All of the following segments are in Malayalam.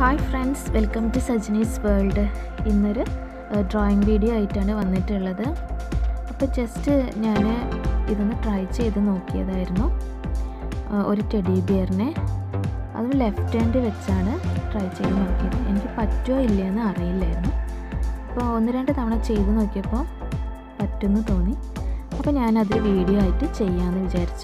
hi friends welcome to Sajni's world ഇന്നൊരു ഡ്രോയിങ് വീഡിയോ ആയിട്ടാണ് വന്നിട്ടുള്ളത് അപ്പോൾ ജസ്റ്റ് ഞാൻ ഇതൊന്ന് ട്രൈ ചെയ്ത് നോക്കിയതായിരുന്നു ആ, ഒരു ടെഡി ബിയറിനെ അതും ലെഫ്റ്റ് ഹാൻഡ് വെച്ചാണ് ട്രൈ ചെയ്ത് നോക്കിയത് എനിക്ക് പറ്റുമോ ഇല്ലയെന്ന് അറിയില്ലായിരുന്നു അപ്പോൾ ഒന്ന് രണ്ട് തവണ ചെയ്ത് നോക്കിയപ്പോൾ പറ്റുമെന്ന് തോന്നി അപ്പോൾ ഞാനതൊരു വീഡിയോ ആയിട്ട് ചെയ്യാമെന്ന് വിചാരിച്ചു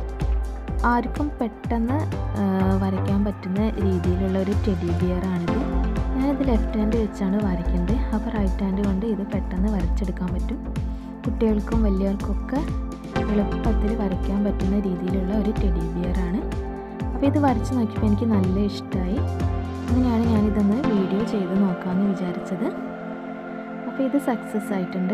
ആർക്കും പെട്ടെന്ന് ആ, വരയ്ക്കാൻ പറ്റുന്ന രീതിയിലുള്ള ഒരു ടെഡി ബിയറാണിത് ഞാനിത് ലെഫ്റ്റ് ഹാൻഡ് വെച്ചാണ് വരയ്ക്കുന്നത് അപ്പോൾ റൈറ്റ് ഹാൻഡ് കൊണ്ട് ഇത് പെട്ടെന്ന് വരച്ചെടുക്കാൻ പറ്റും കുട്ടികൾക്കും വലിയവർക്കൊക്കെ എളുപ്പത്തിൽ വരയ്ക്കാൻ പറ്റുന്ന രീതിയിലുള്ള ഒരു ടെഡി ബിയറാണ് അപ്പോൾ ഇത് വരച്ച് നോക്കിയപ്പോൾ എനിക്ക് നല്ല ഇഷ്ടമായി അങ്ങനെയാണ് ഞാനിതൊന്ന് വീഡിയോ ചെയ്ത് നോക്കാമെന്ന് വിചാരിച്ചത് അപ്പോൾ ഇത് സക്സസ് ആയിട്ടുണ്ട്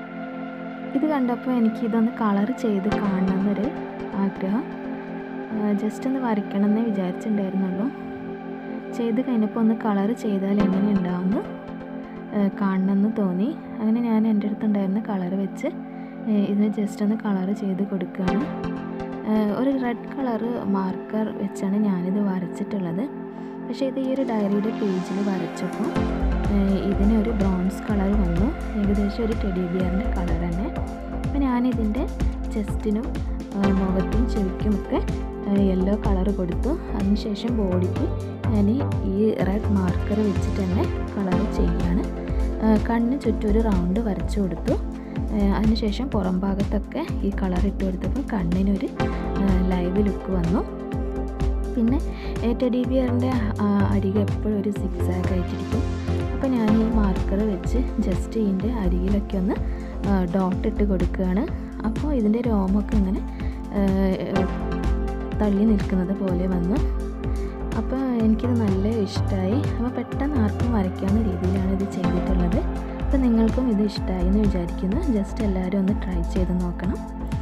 ഇത് കണ്ടപ്പോൾ എനിക്ക് ഇതൊന്ന് കളർ ചെയ്ത് കാണണമെന്നൊരു ആഗ്രഹം ജസ്റ്റ് ഒന്ന് വരയ്ക്കണം എന്നേ വിചാരിച്ചിട്ടുണ്ടായിരുന്നുള്ളൂ ചെയ്ത് കഴിഞ്ഞപ്പോൾ ഒന്ന് കളർ ചെയ്താൽ എങ്ങനെ ഉണ്ടാവുമെന്ന് കാണണമെന്ന് തോന്നി അങ്ങനെ ഞാൻ എൻ്റെ അടുത്തുണ്ടായിരുന്ന കളർ വെച്ച് ഏഹ് ഇതിന് ജസ്റ്റ് ഒന്ന് കളർ ചെയ്ത് കൊടുക്കുകയാണ് ഏഹ് ഒരു റെഡ് കളർ മാർക്കർ വെച്ചാണ് ഞാനിത് വരച്ചിട്ടുള്ളത് പക്ഷേ ഇത് ഈ ഒരു ഡയറിയുടെ പേജിൽ വരച്ചപ്പോൾ ഏഹ് ഇതിന് ഒരു ബ്രോൺസ് കളർ വന്നു ഏകദേശം ഒരു ടെഡി ബിയറിൻ്റെ കളർ തന്നെ അപ്പോൾ ഞാനിതിൻ്റെ ചെസ്റ്റിനും ഏഹ് മുഖത്തും ചെവിക്കുമൊക്കെ യെല്ലോ കളർ കൊടുത്തു അതിനുശേഷം ബോഡിക്ക് ഞാൻ ഈ റെഡ് മാർക്കർ വെച്ചിട്ട് തന്നെ കളർ ചെയ്യുകയാണ് ഏഹ് കണ്ണ് ചുറ്റും ഒരു റൗണ്ട് വരച്ചു കൊടുത്തു ഏഹ് അതിനുശേഷം പുറം ഭാഗത്തൊക്കെ ഈ കളർ ഇട്ട് കൊടുത്തപ്പോൾ കണ്ണിനൊരു ലൈവ് ലുക്ക് വന്നു പിന്നെ ടെഡി ബിയറിൻ്റെ അരികെ എപ്പോഴും ഒരു സിക്സ് ആക്ക് ആയിട്ടിരിക്കും അപ്പോൾ ഞാൻ ഈ മാർക്കർ വെച്ച് ജസ്റ്റ് ഇതിൻ്റെ അരികിലൊക്കെ ഒന്ന് ഡോട്ട് ഇട്ട് കൊടുക്കുകയാണ് അപ്പോൾ ഇതിൻ്റെ രോമൊക്കെ ഇങ്ങനെ ഏഹ്, തള്ളി നിൽക്കുന്നത് പോലെ വന്നു അപ്പോൾ എനിക്കിത് നല്ല ഇഷ്ടമായി അപ്പോൾ പെട്ടെന്ന് ആർക്കും വരയ്ക്കാവുന്ന രീതിയിലാണ് ഇത് ചെയ്തിട്ടുള്ളത് അപ്പോൾ നിങ്ങൾക്കും ഇത് ഇഷ്ടമായി എന്ന് വിചാരിക്കുന്നു ജസ്റ്റ് എല്ലാവരും ഒന്ന് ട്രൈ ചെയ്ത് നോക്കണം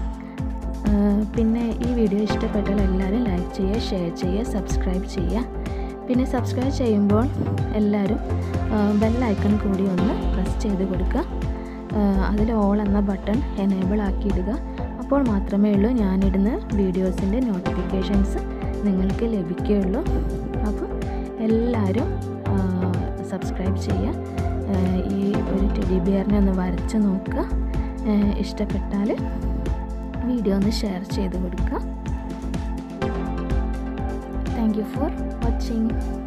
ആ, പിന്നെ ഈ വീഡിയോ ഇഷ്ടപ്പെട്ടാൽ എല്ലാവരും ലൈക്ക് ചെയ്യുക ഷെയർ ചെയ്യുക സബ്സ്ക്രൈബ് ചെയ്യുക പിന്നെ സബ്സ്ക്രൈബ് ചെയ്യുമ്പോൾ എല്ലാവരും ബെൽ ഐക്കൺ കൂടി ഒന്ന് പ്രസ് ചെയ്ത് കൊടുക്കുക അതിൽ ഓൾ എന്ന ബട്ടൺ എനേബിൾ ആക്കി ഇടുക അപ്പോൾ മാത്രമേ ഉള്ളൂ ഞാനിടുന്ന വീഡിയോസിൻ്റെ നോട്ടിഫിക്കേഷൻസ് നിങ്ങൾക്ക് ലഭിക്കുകയുള്ളൂ അപ്പോൾ എല്ലാവരും സബ്സ്ക്രൈബ് ചെയ്യുക ആ, ഈ ഒരു ടെഡി ബിയറിനെ ഒന്ന് വരച്ച് നോക്കുക ആ, ഇഷ്ടപ്പെട്ടാൽ വീഡിയോ ഒന്ന് ഷെയർ ചെയ്ത് കൊടുക്കുക താങ്ക് യു ഫോർ വാച്ചിങ്